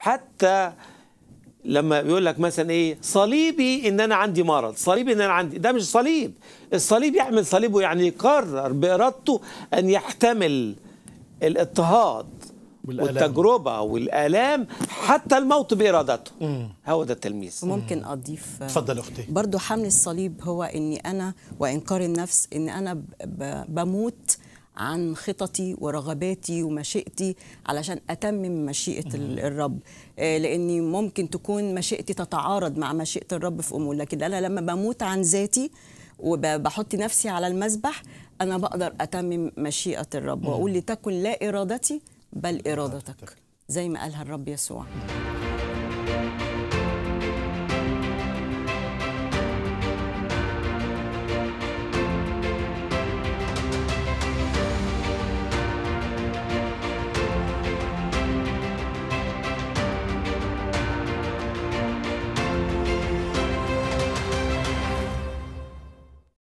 حتى لما بيقول لك مثلا ايه صليبي ان انا عندي مرض صليبي ان انا عندي ده مش صليب الصليب يعمل صليبه يعني يقرر بارادته ان يحتمل الاضطهاد والآلام. والتجربه والالام حتى الموت بارادته هو ده التلميذ وممكن اضيف اتفضل اختي برضو حمل الصليب هو اني انا وانكار النفس ان انا ب- ب- بموت عن خططي ورغباتي ومشيئتي علشان اتمم مشيئه ال- الرب آه، لاني ممكن تكون مشيئتي تتعارض مع مشيئه الرب في امور لكن انا لما بموت عن ذاتي وبحط نفسي على المذبح انا بقدر اتمم مشيئه الرب واقول لتكن لا ارادتي بل ارادتك زي ما قالها الرب يسوع